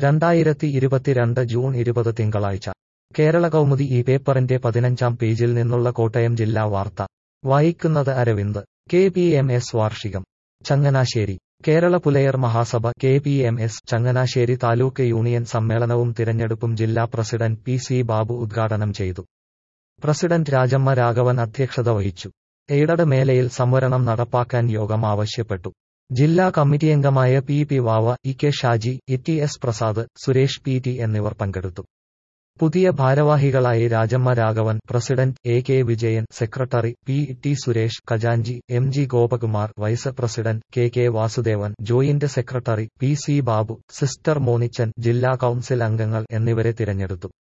രണ്ടായിരത്തി ഇരുപത്തിരണ്ട് ജൂൺ ഇരുപത് തിങ്കളാഴ്ച കേരള കൗമുദി ഈ പേപ്പറിന്റെ പതിനഞ്ചാം പേജിൽ നിന്നുള്ള കോട്ടയം ജില്ലാ വാർത്ത വായിക്കുന്നത് Aravind K P M S വാർഷികം Changanassery Kerala Pulayar Mahasabha K P M S Changanassery taluk union സമ്മേളനവും തിരഞ്ഞെടുപ്പും ജില്ലാ പ്രസിഡന്റ് പി സി ബാബു ഉദ്ഘാടനം ചെയ്തു പ്രസിഡന്റ് രാജമ്മ രാഘവൻ അധ്യക്ഷത വഹിച്ചു എയ്ഡഡ് മേലയിൽ സംവരണം നടപ്പാക്കാൻ യോഗം ആവശ്യപ്പെട്ടു ജില്ലാ കമ്മിറ്റിയംഗമായ P P Vava E K Shaji E T S Prasad Suresh P T എന്നിവർ പങ്കെടുത്തു പുതിയ ഭാരവാഹികളായി Rajamma Raghavan president A K Vijayan secretary P T Suresh ഖജാൻജി M G Gopakumar vice president K K Vasudevan joint secretary P C Babu sister Monichan ജില്ലാ കൌൺസിൽ അംഗങ്ങൾ എന്നിവരെ തിരഞ്ഞെടുത്തു